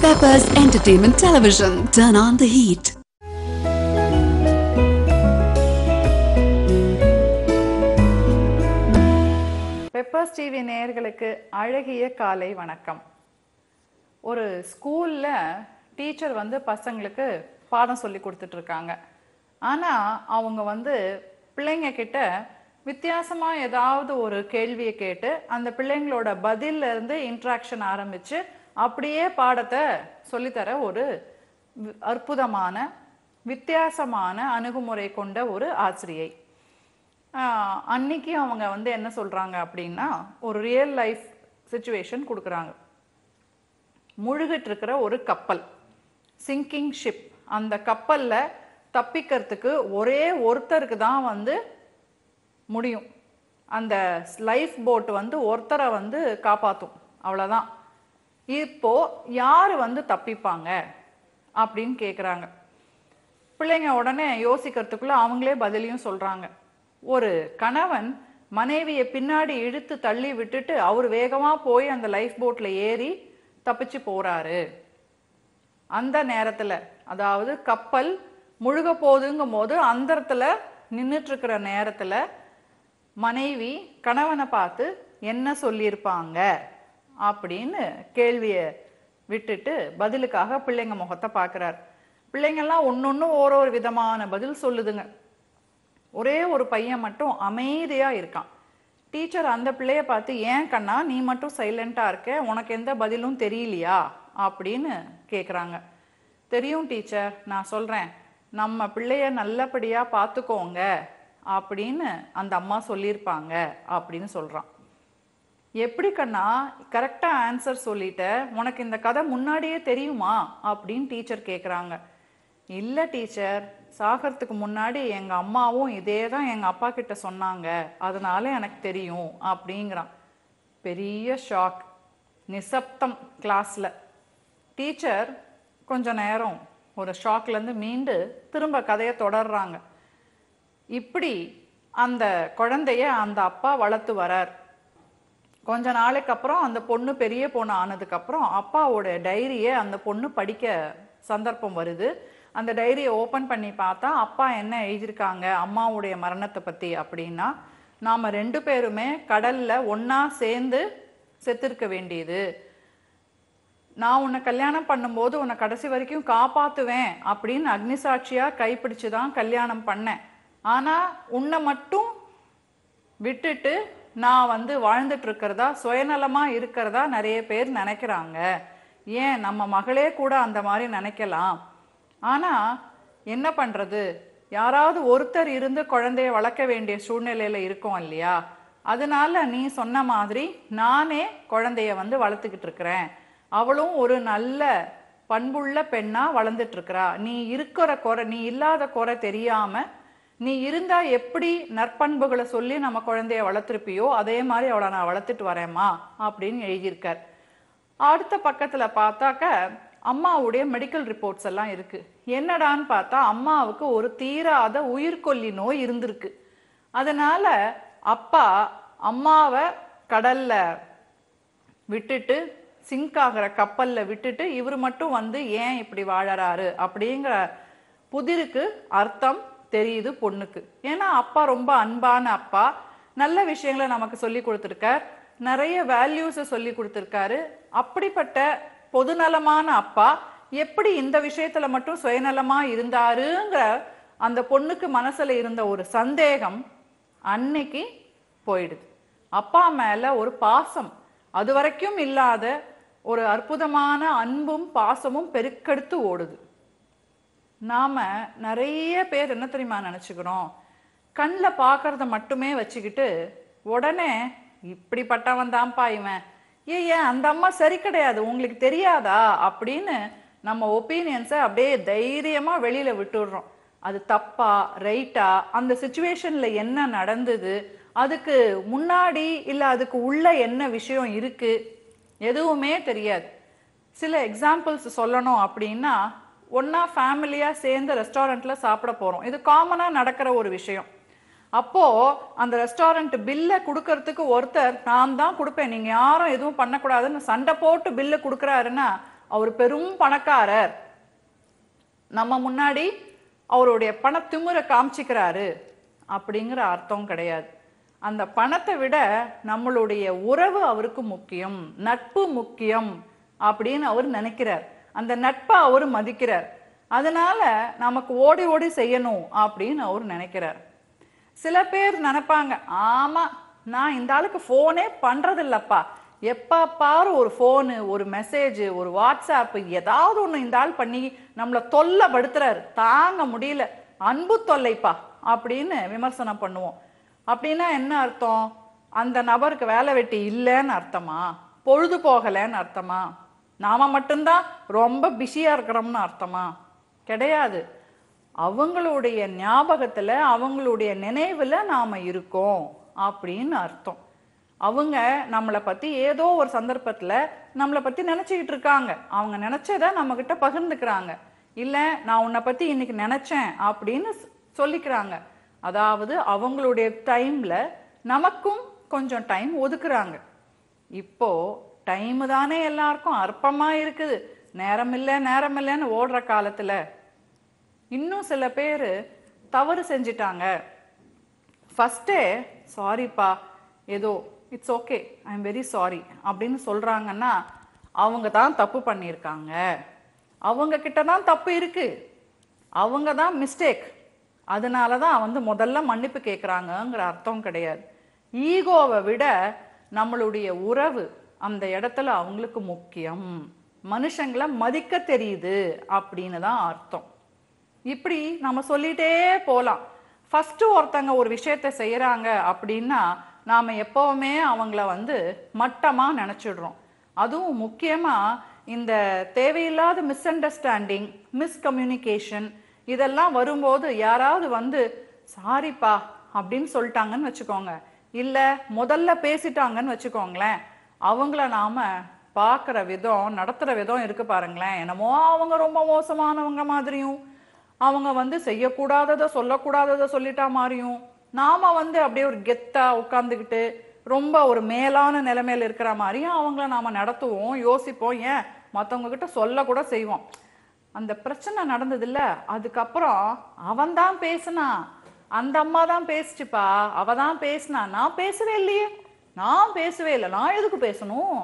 Peppers Entertainment Television. Turn on the heat. Peppers TV நேயர்களுக்கு அழகிய காலை வணக்கம் ஒரு ஸ்கூல்ல டீச்சர் வந்து பசங்களுக்கு பாடம் சொல்லி கொடுத்துட்டு இருக்காங்க ஆனா அவங்க வந்து பிள்ளைங்க கிட்ட வித்தியாசமா ஏதாவது ஒரு கேள்வியை கேட்டு அந்த பிள்ளைங்களோட பதில்ல இருந்து இன்ட்ராக்ஷன் ஆரம்பிச்சு அப்படியே பாடத்தை சொல்லித்தர ஒரு வி- அற்புதமான வித்தியாசமான அணுகுமுறை கொண்ட ஒரு ஆசிரியை ஆஹ் அன்னைக்கு அவங்க வந்து என்ன சொல்றாங்க அப்படின்னா ஒரு ரியல் லைஃப் சுச்சுவேஷன் கொடுக்குறாங்க முழுகிட்டு இருக்கிற ஒரு கப்பல் சிங்கிங் ஷிப் அந்த கப்பல்ல தப்பிக்கிறதுக்கு ஒரே ஒருத்தருக்கு தான் வந்து முடியும் அந்த லைஃப் போட் வந்து ஒருத்தரை வந்து காப்பாற்றும் அவ்வளோதான் இப்போ யார் வந்து தப்பிப்பாங்க அப்படின்னு கேட்குறாங்க பிள்ளைங்க உடனே யோசிக்கிறதுக்குள்ள அவங்களே பதிலையும் சொல்றாங்க ஒரு கணவன் மனைவியை பின்னாடி இழுத்து தள்ளி விட்டுட்டு அவர் வேகமா போய் அந்த லைஃப் போட்ல ஏறி தப்பிச்சு போறாரு அந்த நேரத்துல அதாவது கப்பல் முழுக போகுதுங்கும் போது அந்தரத்துல நின்றுட்டு இருக்கிற நேரத்துல மனைவி கணவனை பார்த்து என்ன சொல்லியிருப்பாங்க அப்படின்னு கேள்வியை விட்டுட்டு பதிலுக்காக பிள்ளைங்க முகத்தை பார்க்குறாரு பிள்ளைங்கெல்லாம் ஒன்னொன்னு ஒரு ஒரு விதமான பதில் சொல்லுதுங்க ஒரே ஒரு பையன் மட்டும் அமைதியா இருக்கான் டீச்சர் அந்த பிள்ளைய பார்த்து ஏன் கண்ணா நீ மட்டும் சைலண்டா இருக்க உனக்கு எந்த பதிலும் தெரியலையா அப்படின்னு கேக்குறாங்க தெரியும் டீச்சர் நான் சொல்றேன் நம்ம பிள்ளைய நல்லபடியா பார்த்துக்கோங்க அப்படின்னு அந்த அம்மா சொல்லியிருப்பாங்க அப்படின்னு சொல்றான் எப்படி கண்ணா கரெக்டா ஆன்சர் சொல்லிட்ட உனக்கு இந்த கதை முன்னாடியே தெரியுமா அப்படின்னு டீச்சர் கேக்குறாங்க இல்ல டீச்சர் சாகிறதுக்கு முன்னாடி எங்க அம்மாவும் இதே தான் எங்க அப்பா கிட்ட சொன்னாங்க அதனால எனக்கு தெரியும் அப்படிங்கிறான் பெரிய ஷாக் நிசப்தம் கிளாஸ்ல டீச்சர் கொஞ்ச நேரம் ஒரு ஷாக்ல இருந்து மீண்டு திரும்ப கதையை தொடர்றாங்க இப்படி அந்த குழந்தைய அந்த அப்பா வளர்த்து வரார் கொஞ்ச நாளைக்கு அப்புறம் அந்த பொண்ணு பெரிய பொண்ணு ஆனதுக்கு அப்புறம் அப்பாவோட டைரியை அந்த பொண்ணு படிக்க சந்தர்ப்பம் வருது அந்த டைரியை ஓபன் பண்ணி பார்த்தா அப்பா என்ன எழுதியிருக்காங்க அம்மாவுடைய மரணத்தை பத்தி அப்படின்னா நாம ரெண்டு பேருமே கடல்ல ஒண்ணா சேர்ந்து செத்திருக்க வேண்டியது நான் உன்னை கல்யாணம் பண்ணும்போது உன்னை கடைசி வரைக்கும் காப்பாத்துவேன் அப்படின்னு அக்னிசாட்சியா கைப்பிடிச்சு தான் கல்யாணம் பண்ணேன் ஆனா உன்னை மட்டும் விட்டுட்டு நான் வந்து வாழ்ந்துட்டு இருக்கிறதா சுயநலமா இருக்கிறதா நிறைய பேர் நினைக்கிறாங்க ஏன் நம்ம மகளே கூட அந்த மாதிரி நினைக்கலாம் ஆனா என்ன பண்றது யாராவது ஒருத்தர் இருந்து குழந்தைய வளர்க்க வேண்டிய சூழ்நிலையில இருக்கோம் இல்லையா அதனால நீ சொன்ன மாதிரி நானே குழந்தைய வந்து வளர்த்துக்கிட்டு இருக்கிறேன் அவளும் ஒரு நல்ல பண்புள்ள பெண்ணா வளர்ந்துட்டு இருக்கிறா நீ இருக்கிற குறை நீ இல்லாத குறை தெரியாம நீ இருந்தா எப்படி நற்பண்புகளை சொல்லி நம்ம குழந்தைய வளர்த்துருப்பியோ அதே மாதிரி அவளை நான் வளர்த்துட்டு வரேம்மா அப்படின்னு எழுதியிருக்கார் அடுத்த பக்கத்துல பார்த்தாக்க அம்மாவுடைய மெடிக்கல் ரிப்போர்ட்ஸ் எல்லாம் இருக்கு என்னடான்னு பார்த்தா அம்மாவுக்கு ஒரு தீராத உயிர்கொல்லி நோய் இருந்திருக்கு அதனால அப்பா அம்மாவை கடல்ல விட்டுட்டு சிங்க் ஆகிற கப்பல்ல விட்டுட்டு இவர் மட்டும் வந்து ஏன் இப்படி வாழறாரு அப்படிங்கிற புதிருக்கு அர்த்தம் தெரியுது பொண்ணுக்கு ஏன்னா அப்பா ரொம்ப அன்பான அப்பா நல்ல விஷயங்களை நமக்கு சொல்லி கொடுத்துருக்கார் நிறைய வேல்யூஸை சொல்லி கொடுத்துருக்காரு அப்படிப்பட்ட பொதுநலமான அப்பா எப்படி இந்த விஷயத்துல மட்டும் சுயநலமா இருந்தாருங்கிற அந்த பொண்ணுக்கு மனசுல இருந்த ஒரு சந்தேகம் அன்னைக்கு போயிடுது அப்பா மேல ஒரு பாசம் அது வரைக்கும் இல்லாத ஒரு அற்புதமான அன்பும் பாசமும் பெருக்கெடுத்து ஓடுது நாம நிறைய பேர் என்ன தெரியுமா நினைச்சுக்கிறோம் கண்ணில் பார்க்கறத மட்டுமே வச்சுக்கிட்டு உடனே இப்படிப்பட்டவன் தான்ப்பா இவன் ஏ ஏன் அந்த அம்மா சரி கிடையாது உங்களுக்கு தெரியாதா அப்படின்னு நம்ம ஒப்பீனியன்ஸை அப்படியே தைரியமா வெளியில விட்டுடுறோம் அது தப்பா ரைட்டா அந்த சுச்சுவேஷன்ல என்ன நடந்தது அதுக்கு முன்னாடி இல்ல அதுக்கு உள்ள என்ன விஷயம் இருக்கு எதுவுமே தெரியாது சில எக்ஸாம்பிள்ஸ் சொல்லணும் அப்படின்னா ஒண்ணா ஃபேமிலியா சேர்ந்து ரெஸ்டாரண்ட்ல சாப்பிட போறோம் இது காமனா நடக்கிற ஒரு விஷயம் அப்போ அந்த ரெஸ்டாரண்ட் பில்லை கொடுக்கறதுக்கு ஒருத்தர் நான் தான் கொடுப்பேன் நீங்க யாரும் எதுவும் பண்ணக்கூடாதுன்னு சண்டை போட்டு பில்லை கொடுக்குறாருன்னா அவர் பெரும் பணக்காரர் நம்ம முன்னாடி அவருடைய பணத்திமுறை காமிச்சிக்கிறாரு அப்படிங்கிற அர்த்தம் கிடையாது அந்த பணத்தை விட நம்மளுடைய உறவு அவருக்கு முக்கியம் நட்பு முக்கியம் அப்படின்னு அவர் நினைக்கிறார் அந்த நட்பை அவர் மதிக்கிறார் அதனால நமக்கு ஓடி ஓடி செய்யணும் அப்படின்னு அவர் நினைக்கிறார் சில பேர் நினைப்பாங்க ஆமா நான் இந்த ஆளுக்கு ஃபோனே பண்றதில்லப்பா எப்ப பாரு ஒரு ஃபோனு ஒரு மெசேஜ் ஒரு வாட்ஸ்அப் ஏதாவது ஒன்று இந்த ஆள் பண்ணி நம்மளை தொல்லைப்படுத்துறாரு தாங்க முடியல அன்பு தொல்லைப்பா அப்படின்னு விமர்சனம் பண்ணுவோம் அப்படின்னா என்ன அர்த்தம் அந்த நபருக்கு வேலை வெட்டி இல்லைன்னு அர்த்தமா பொழுது போகலைன்னு அர்த்தமா நாம மட்டும்தான் ரொம்ப பிஸியா இருக்கிறோம்னு அர்த்தமா கிடையாது அவங்களுடைய ஞாபகத்துல அவங்களுடைய நினைவுல நாம இருக்கோம் அப்படின்னு அர்த்தம் அவங்க நம்மளை பத்தி ஏதோ ஒரு சந்தர்ப்பத்துல நம்மளை பத்தி நினைச்சுக்கிட்டு இருக்காங்க அவங்க நினைச்சத நம்ம கிட்ட பகிர்ந்துக்கிறாங்க இல்ல நான் உன்னை பத்தி இன்னைக்கு நினைச்சேன் அப்படின்னு ஸ்- சொல்லிக்கிறாங்க அதாவது அவங்களுடைய டைம்ல நமக்கும் கொஞ்சம் டைம் ஒதுக்குறாங்க இப்போ டைம் தானே எல்லாருக்கும் அற்பமா இருக்குது நேரம் இல்லை நேரம் இல்லைன்னு ஓடுற காலத்துல இன்னும் சில பேர் தவறு செஞ்சிட்டாங்க ஃபஸ்ட்டே சாரிப்பா ஏதோ it's okay I am very sorry அப்படின்னு சொல்றாங்கன்னா அவங்க தான் தப்பு பண்ணியிருக்காங்க அவங்க கிட்ட தான் தப்பு இருக்கு அவங்க தான் மிஸ்டேக் அதனால தான் வந்து முதல்ல மன்னிப்பு கேட்குறாங்கங்கிற அர்த்தம் கிடையாது ஈகோவை விட நம்மளுடைய உறவு அந்த இடத்துல அவங்களுக்கு முக்கியம் மனுஷங்களை மதிக்க தெரியுது அப்படின்னு தான் அர்த்தம் இப்படி நம்ம சொல்லிட்டே போலாம் ஃபர்ஸ்ட் ஒருத்தங்க ஒரு விஷயத்த செய்யறாங்க அப்படின்னா நாம எப்பவுமே அவங்கள வந்து மட்டமா நினைச்சிடுறோம் அதுவும் முக்கியமா இந்த தேவையில்லாத மிஸ் அண்டர்ஸ்டாண்டிங் மிஸ்கம்யூனிகேஷன் இதெல்லாம் வரும்போது யாராவது வந்து சாரிப்பா அப்படின்னு சொல்லிட்டாங்கன்னு வச்சுக்கோங்க இல்ல முதல்ல பேசிட்டாங்கன்னு வச்சுக்கோங்களேன் அவங்கள நாம பார்க்குற விதம் நடத்துற விதம் இருக்கு பாருங்களேன் என்னமோ அவங்க ரொம்ப மோசமானவங்க மாதிரியும் அவங்க வந்து செய்யக்கூடாததை சொல்லக்கூடாததை சொல்லிட்டா மாதிரியும் நாம வந்து அப்படியே ஒரு கெத்தா உட்காந்துக்கிட்டு ரொம்ப ஒரு மேலான நிலைமையில இருக்கிற மாதிரியும் அவங்கள நாம நடத்துவோம் யோசிப்போம் ஏன் மத்தவங்க கிட்ட சொல்ல கூட செய்வோம் அந்த பிரச்சனை நடந்ததுல்ல அதுக்கப்புறம் அவன் தான் பேசினான் அந்த அம்மா தான் பேசுச்சுப்பா அவ தான் பேசினா நான் பேசவே இல்லையே நான் பேசவே இல்லை நான் எதுக்கு பேசணும்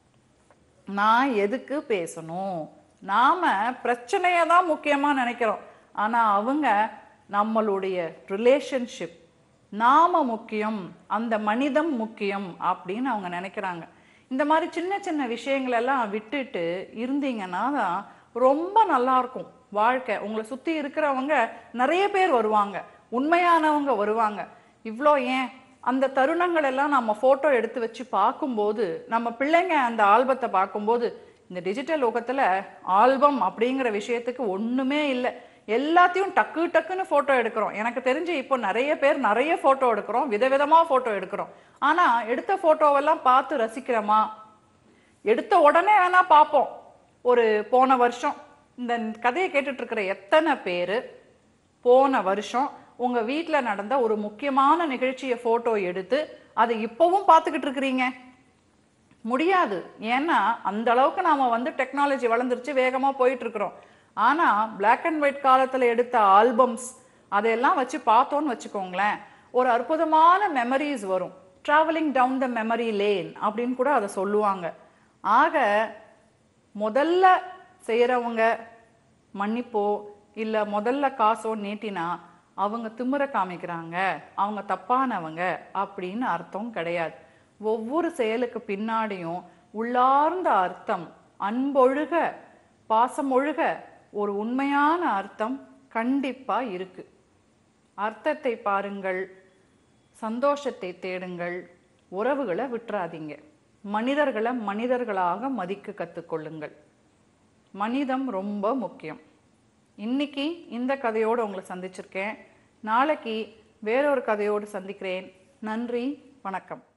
நான் எதுக்கு பேசணும் நாம பிரச்சனையை தான் முக்கியமா நினைக்கிறோம் ஆனா அவங்க நம்மளுடைய ரிலேஷன்ஷிப் நாம முக்கியம் அந்த மனிதம் முக்கியம் அப்படின்னு அவங்க நினைக்கிறாங்க இந்த மாதிரி சின்ன சின்ன விஷயங்கள் எல்லாம் விட்டுட்டு இருந்தீங்கன்னா தான் ரொம்ப நல்லா இருக்கும் வாழ்க்கை உங்களை சுத்தி இருக்கிறவங்க நிறைய பேர் வருவாங்க உண்மையானவங்க வருவாங்க இவ்வளோ ஏன் அந்த தருணங்கள் எல்லாம் நம்ம போட்டோ எடுத்து வச்சு பார்க்கும்போது நம்ம பிள்ளைங்க அந்த ஆல்பத்தை பார்க்கும்போது இந்த டிஜிட்டல் உலகத்துல ஆல்பம் அப்படிங்கிற விஷயத்துக்கு ஒண்ணுமே இல்லை எல்லாத்தையும் டக்கு டக்குன்னு போட்டோ எடுக்கிறோம் எனக்கு தெரிஞ்சு இப்போ நிறைய பேர் நிறைய போட்டோ எடுக்கிறோம் விதவிதமா போட்டோ எடுக்கிறோம் ஆனா எடுத்த போட்டோவெல்லாம் பார்த்து ரசிக்கிறோமா எடுத்த உடனே வேணா பார்ப்போம் ஒரு போன வருஷம் இந்த கதையை கேட்டுட்டு இருக்கிற எத்தனை பேர் போன வருஷம் உங்க வீட்ல நடந்த ஒரு முக்கியமான நிகழ்ச்சியை போட்டோ எடுத்து அதை இப்பவும் பார்த்துக்கிட்டு இருக்கிறீங்க முடியாது ஏன்னா அந்த அளவுக்கு நாம வந்து டெக்னாலஜி வளர்ந்துருச்சு வேகமா போயிட்டு இருக்கிறோம் ஆனா Black அண்ட் ஒயிட் காலத்துல எடுத்த ஆல்பம்ஸ் அதையெல்லாம் வச்சு பார்த்தோன்னு வச்சுக்கோங்களேன் ஒரு அற்புதமான மெமரிஸ் வரும் travelling down the memory lane அப்படின்னு கூட அதை சொல்லுவாங்க ஆக முதல்ல செய்யறவங்க மன்னிப்போ இல்ல முதல்ல காசோ நீட்டினா அவங்க திமிர காமிக்கிறாங்க அவங்க தப்பானவங்க அப்படின்னு அர்த்தம் கிடையாது ஒவ்வொரு செயலுக்கு பின்னாடியும் உள்ளார்ந்த அர்த்தம் அன்பொழுக பாசமொழுக ஒரு உண்மையான அர்த்தம் கண்டிப்பா இருக்கு அர்த்தத்தை பாருங்கள் சந்தோஷத்தை தேடுங்கள் உறவுகளை விட்டுறாதீங்க மனிதர்களை மனிதர்களாக மதிக்க கற்றுக்கொள்ளுங்கள் மனிதம் ரொம்ப முக்கியம் இன்னைக்கு இந்த கதையோடு உங்களை சந்திச்சிருக்கேன் நாளைக்கு வேறொரு கதையோடு சந்திக்கிறேன் நன்றி வணக்கம்